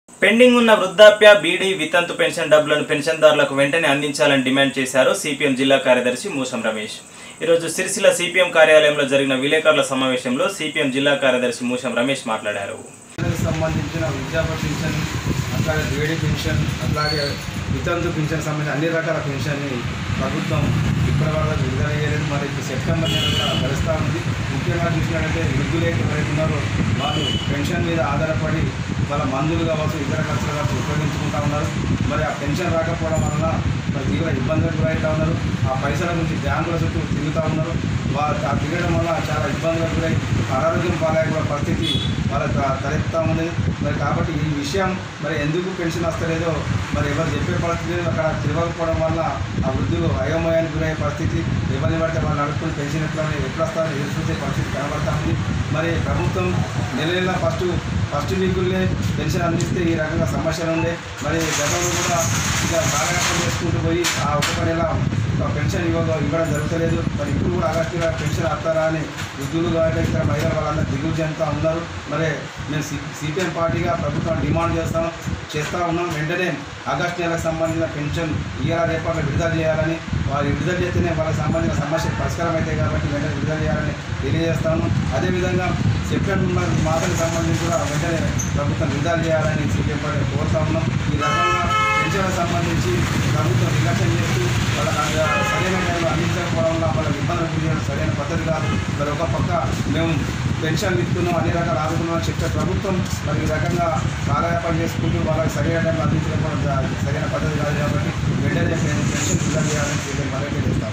pending ఉన్న వృద్ధాప్య బీడీ వితంతు పెన్షన్ డబ్బులను పెన్షన్దారులకు వెంటనే అందించాలని డిమాండ్ చేశారు సిపిఎం జిల్లా కార్యదర్శి మూసం రమేష్ ఈరోజు సిరిసిల్ల సిపిఎం కార్యాలయంలో జరిగిన విలేకరుల సమావేశంలో సిపిఎం జిల్లా కార్యదర్శి మూసం రమేష్ మాట్లాడారు పిల్లలకు సంబంధించిన వృద్ధాప్య పెన్షన్ అట్లాగే వేడి పెన్షన్ అట్లాగే వితంతు పెన్షన్ సంబంధించిన అన్ని రకాల పెన్షన్ని ప్రభుత్వం ఇప్పటి వరకు విడుదల చేయలేదు మరి ఇప్పుడు సెప్టెంబర్ నెలలో గడుస్తూ ఉంది ముఖ్యంగా చూసినట్లయితే వృద్ధులు ఎవరైతే ఉన్నారో వాళ్ళు పెన్షన్ మీద ఆధారపడి వాళ్ళ మందులు కావచ్చు ఇతర ఖర్చులు కావచ్చు ఉపయోగించుకుంటా ఉన్నారు మరి ఆ పెన్షన్ రాకపోవడం వలన మరి తీవ్ర ఇబ్బందులకు గురవుతూ ఉన్నారు ఆ పైసల నుంచి బ్యాంకుల చుట్టూ తిరుగుతూ ఉన్నారు వాళ్ళు ఆ తిరగడం వల్ల చాలా ఇబ్బందులకు గురై అనారోగ్యం పాలయ్యే కూడా పరిస్థితి వాళ్ళకి త- తలెత్తా ఉంది మరి కాబట్టి ఈ విషయం మరి ఎందుకు పెన్షన్ వస్తలేదో మరి ఎవరు చెప్పే పరిస్థితి లేదు అక్కడ తిరగకపోవడం వల్ల ఆ వృద్ధులు అయోమయానికి గురయ్యే పరిస్థితి ఎవరిని పడితే వాళ్ళు నడుపుకుని పెన్షన్ ఎట్లా ఎప్పుడు వస్తారో ఎదుర్కొంటే పరిస్థితి కనబడతా ఉంది మరి ప్రభుత్వం నెల నెల ఫస్ట్ ఫస్ట్ వీకులనే పెన్షన్ అందిస్తే ఈ రకంగా సమస్యలు ఉండే మరి గతంలో కూడా ఇక కాలయాపన చేసుకుంటూ పోయి ఆ ఒక్కొక్క నెల ఆ పెన్షన్ ఇవ్వ ఇవ్వడం జరుగుతలేదు మరి ఇప్పుడు కూడా ఆగస్టులో పెన్షన్ వస్తారా అని వృద్ధులు కాబట్టి ఇతర మహిళలు వాళ్ళందరూ దిగులు చెందుతూ ఉన్నారు మరి మేము సి సిపిఎం పార్టీగా ప్రభుత్వం డిమాండ్ చేస్తాం చేస్తూ ఉన్నాం వెంటనే ఆగస్టు నెలకు సంబంధించిన పెన్షన్ ఇయ్యాల రేపట్లో విడుదల చేయాలని వాళ్ళు విడుదల చేస్తేనే వాళ్ళకి సంబంధించిన సమస్య పరిష్కారం అవుతాయి కాబట్టి వెంటనే విడుదల చేయాలని తెలియజేస్తాము అదేవిధంగా సెప్టెంబర్ మాసానికి సంబంధించి కూడా వెంటనే ప్రభుత్వం విడుదల చేయాలని సిపిఎం పార్టీ కోరుతా ఉన్నాం ఈ రకంగా పెన్షన్లకు సంబంధించి ప్రభుత్వం నిర్లక్ష్యం చేస్తూ వాళ్ళకి అంద- సరైన టైంలో అందించకపోవడం వల్ల వాళ్ళకి ఇబ్బందులు గురి చేయడం సరైన పద్ధతి కాదు మరి ఒక పక్క మేము పెన్షన్ ఇస్తున్నాం అన్ని రకాల ఆదుకున్నాం అని చెప్పే ప్రభుత్వం మరి ఈ రకంగా కాలయాపన చేసుకుంటూ వాళ్ళకి సరైన టైంలో అందించకపోవడం జా- సరైన పద్ధతి కాదు కాబట్టి వెంటనే పెన్- పెన్షన్ విడుదల చేయాలని చెప్పి మరొకటి చేస్తాం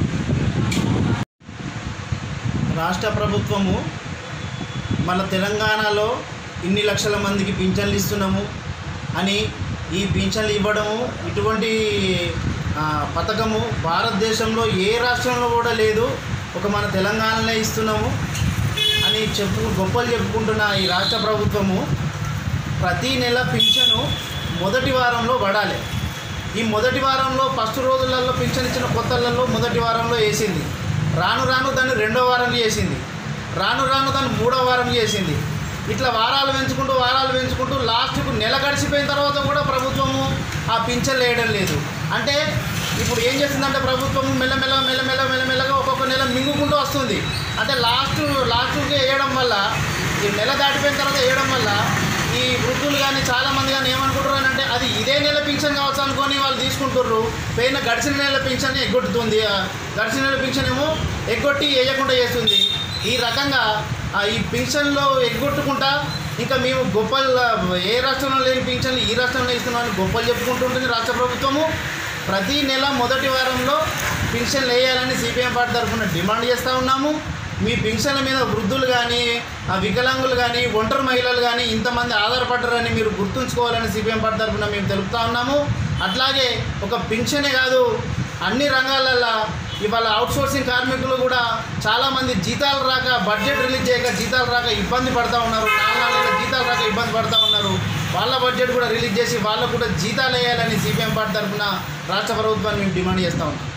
రాష్ట్ర ప్రభుత్వము మన తెలంగాణలో ఇన్ని లక్షల మందికి పింఛన్లు ఇస్తున్నాము అని ఈ పింఛన్లు ఇవ్వడము ఇటువంటి ఆ, పథకము భారతదేశంలో ఏ రాష్ట్రంలో కూడా లేదు ఒక మన తెలంగాణలో ఇస్తున్నాము అని చెప్పు గొప్పలు చెప్పుకుంటున్న ఈ రాష్ట్ర ప్రభుత్వము ప్రతి నెల పింఛను మొదటి వారంలో పడాలి ఈ మొదటి వారంలో ఫస్ట్ రోజులలో పింఛన్ ఇచ్చిన కొత్తలలో మొదటి వారంలో వేసింది రాను రాను దాన్ని రెండో వారం చేసింది రాను రాను దాన్ని మూడో వారం చేసింది ఇట్లా వారాలు పెంచుకుంటూ వారాలు పెంచుకుంటూ లాస్ట్కు నెల గడిచిపోయిన తర్వాత కూడా ప్రభుత్వము ఆ పింఛన్లు వేయడం లేదు అంటే ఇప్పుడు ఏం చేస్తుందంటే ప్రభుత్వము మెల్లమెల్ల మెల్లమెల్ల మెల్లమెల్లగా ఒక్కొక్క నెల మింగుకుంటూ వస్తుంది అంటే లాస్ట్ లాస్ట్కి వేయడం వల్ల ఈ నెల దాటిపోయిన తర్వాత వేయడం వల్ల ఈ వృద్ధులు కానీ చాలా మంది కానీ ఏమనుకుంటారు అని అంటే అది ఇదే నెల పింఛన్ కావచ్చు అనుకొని వాళ్ళు తీసుకుంటుర్రు పోయిన గడిచిన నెల పింఛన్ ఎగ్గొట్టుతుంది ఆ గడిచిన నెల పింఛన్ ఏమో ఎగ్గొట్టి వేయకుండా చేస్తుంది ఈ రకంగా ఆ ఈ పింఛన్లో ఎగ్గొట్టుకుంటా ఇంకా మేము గొప్పలు ఏ రాష్ట్రంలో లేని పింఛన్లు ఈ రాష్ట్రంలో ఇస్తున్నామని గొప్పలు చెప్పుకుంటుంటుంది రాష్ట్ర ప్రభుత్వము ప్రతి నెల మొదటి వారంలో పింఛన్లు వేయాలని సిపిఎం పార్టీ తరఫున డిమాండ్ చేస్తూ ఉన్నాము మీ పింఛన్ల మీద వృద్ధులు కానీ ఆ వికలాంగులు కానీ ఒంటరి మహిళలు కానీ ఇంతమంది ఆధారపడ్డారని మీరు గుర్తుంచుకోవాలని సిపిఎం పార్టీ తరఫున మేము తెలుపుతా ఉన్నాము అట్లాగే ఒక పింఛనే కాదు అన్ని రంగాలల్లో ఇవాళ అవుట్సోర్సింగ్ కార్మికులు కూడా చాలామంది జీతాలు రాక బడ్జెట్ రిలీజ్ చేయక జీతాలు రాక ఇబ్బంది పడతా ఉన్నారు నాలుగు నాలుగు జీతాలు రాక ఇబ్బంది పడతా ఉన్నారు వాళ్ళ బడ్జెట్ కూడా రిలీజ్ చేసి వాళ్ళకు కూడా జీతాలు వేయాలని సిపిఎం పార్టీ తరఫున రాష్ట్ర ప్రభుత్వాన్ని మేము డిమాండ్ చేస్తూ ఉన్నాం